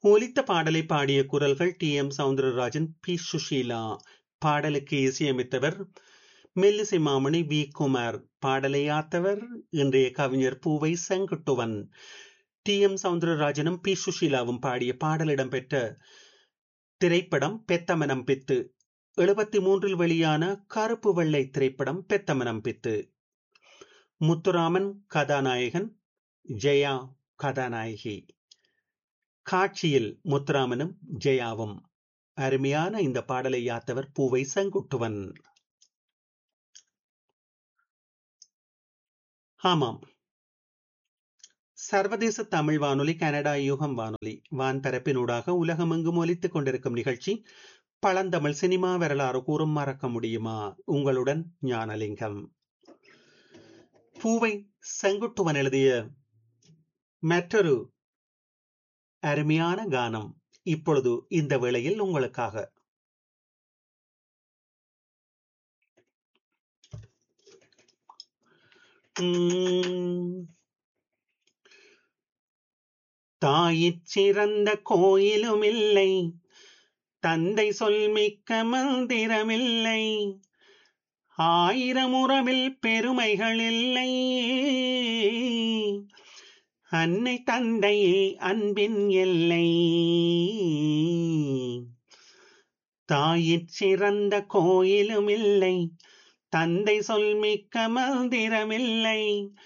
ஒலித்த பாடலை பாடிய குரல்கள் T M Soundararajan P Susheela பாடலுக்கு இசையமைத்தவர் மெல்லிசை மாமணி வி குமார் பாடலை ஆத்தவர் இன்றைய கவிஞர் பூவை செங்குட்டுவன் டி எம் சவுந்தரராஜனும் பி சுஷீலாவும் பாடிய பாடல் இடம்பெற்ற திரைப்படம் பெத்தமனம் பித்து எழுபத்தி மூன்றில் வெளியான கருப்பு வெள்ளை திரைப்படம் பெத்தமனம் பித்து முத்துராமன் கதாநாயகன் ஜெயா கதாநாயகி காட்சியில் முத்துராமனும் ஜெயாவும் அருமையான இந்த பாடலை யாத்தவர் பூவை செங்குட்டுவன் ஆமாம் சர்வதேச தமிழ் வானொலி கனடா யூகம் வானொலி வான்பரப்பினூடாக உலகமெங்கும் ஒலித்துக் கொண்டிருக்கும் நிகழ்ச்சி பழந்தமிழ் சினிமா வரலாறு கூறும் மறக்க முடியுமா உங்களுடன் ஞானலிங்கம் பூவை செங்குட்டுவன் எழுதிய மற்றொரு அருமையான கானம் இப்பொழுது இந்த வேளையில் உங்களுக்காக தாயிற் சிறந்த கோயிலும் இல்லை தந்தை சொல் மிக்க மந்திரமில்லை ஆயிரம் உறவில் பெருமைகள் இல்லை அன்னை தந்தையே அன்பின் எல்லை தாயிற் சிறந்த கோயிலும் இல்லை தந்தை சொல் மிக்க மந்திரமில்லை